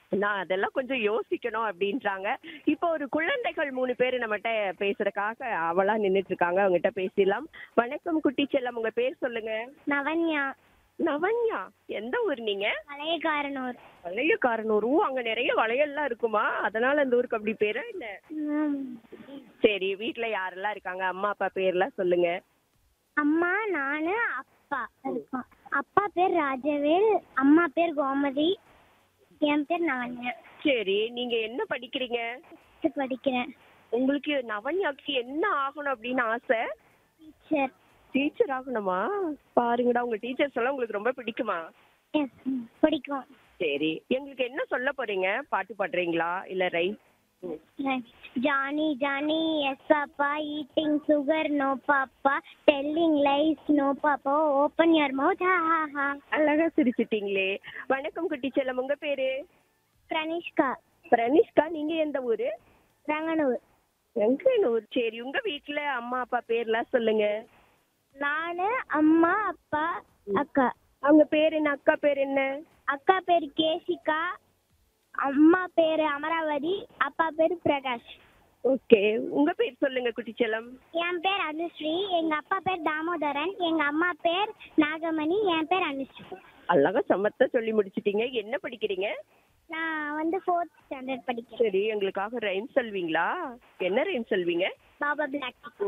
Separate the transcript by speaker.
Speaker 1: நான் அதெல்லாம் கொஞ்சம் யோசிக்கணும் அப்படின்றாங்க இப்போ ஒரு குழந்தைகள் மூணு பேர் நம்மகிட்ட பேசுறதுக்காக அவளா நின்னுட்டு இருக்காங்க அவங்ககிட்ட பேசிடலாம் வணக்கம் குட்டி செல்லம் உங்க பேர் சொல்லுங்க
Speaker 2: நவன்யா
Speaker 1: நவன்யா எந்த ஊர் நீங்க
Speaker 2: பழையக்காரனூர்
Speaker 1: வளைய காரனூர் ஊ அங்க நிறைய வளையல்லாம் இருக்குமா அதனால அந்த ஊருக்கு அப்படி பேரா இல்ல சரி வீட்ல யாரெல்லாம் இருக்காங்க அம்மா அப்பா பேர்லாம் சொல்லுங்க
Speaker 2: அம்மா நானு அப்பா இருக்கோம் அப்பா பேர் ராஜவேல் அம்மா பேர் கோமதி என் பேர் நவன்யா
Speaker 1: சரி நீங்க என்ன படிக்கிறீங்க
Speaker 2: Fifth படிக்கிறேன்
Speaker 1: உங்களுக்கு நவன்யாக்கு என்ன ஆகணும் அப்படின்னு ஆசை
Speaker 2: டீச்சர்
Speaker 1: டீச்சர் ஆகணுமா பாருங்கடா உங்க டீச்சர்ஸ் எல்லாம் உங்களுக்கு ரொம்ப பிடிக்குமா
Speaker 2: எஸ் பிடிக்கும்
Speaker 1: சரி எங்களுக்கு என்ன சொல்ல போறீங்க பாட்டு பாடுறீங்களா இல்ல rhymes
Speaker 2: Johnny Johnny yes papa eating sugar no papa telling lies no papa open your mouth ha ha ஹா
Speaker 1: அழகா சிரிச்சிட்டீங்களே வணக்கம் குட்டி செல்லம் உங்க பேரு
Speaker 2: பிரனிஷ்கா
Speaker 1: பிரனிஷ்கா நீங்க எந்த ஊரு
Speaker 2: ரங்கனூர்
Speaker 1: எங்கனூர் சரி உங்க வீட்ல அம்மா அப்பா பேர்லாம் சொல்லுங்க
Speaker 2: நானு அம்மா அப்பா அக்கா
Speaker 1: அவங்க பேர் என்ன அக்கா பேர் என்ன
Speaker 2: அக்கா பேர் கேசிகா அம்மா பேரு அமராவதி அப்பா பேரு பிரகாஷ்
Speaker 1: ஓகே உங்க பேர் சொல்லுங்க குட்டி செல்லம்
Speaker 2: என் பேர் அனுஸ்ரீ எங்க அப்பா பேர் தாமோதரன் எங்க அம்மா பேர் நாகமணி என் பேர் அனுஸ்ரீ
Speaker 1: அழகா சமத்தா சொல்லி முடிச்சிட்டீங்க என்ன படிக்கிறீங்க
Speaker 2: நான் வந்து ஃபோர்த் ஸ்டாண்டர்ட் படிக்கிறேன்
Speaker 1: சரி எங்களுக்காக ரைம் சொல்வீங்களா என்ன ரைம் சொல்வீங்க
Speaker 2: பாபா பிளாக்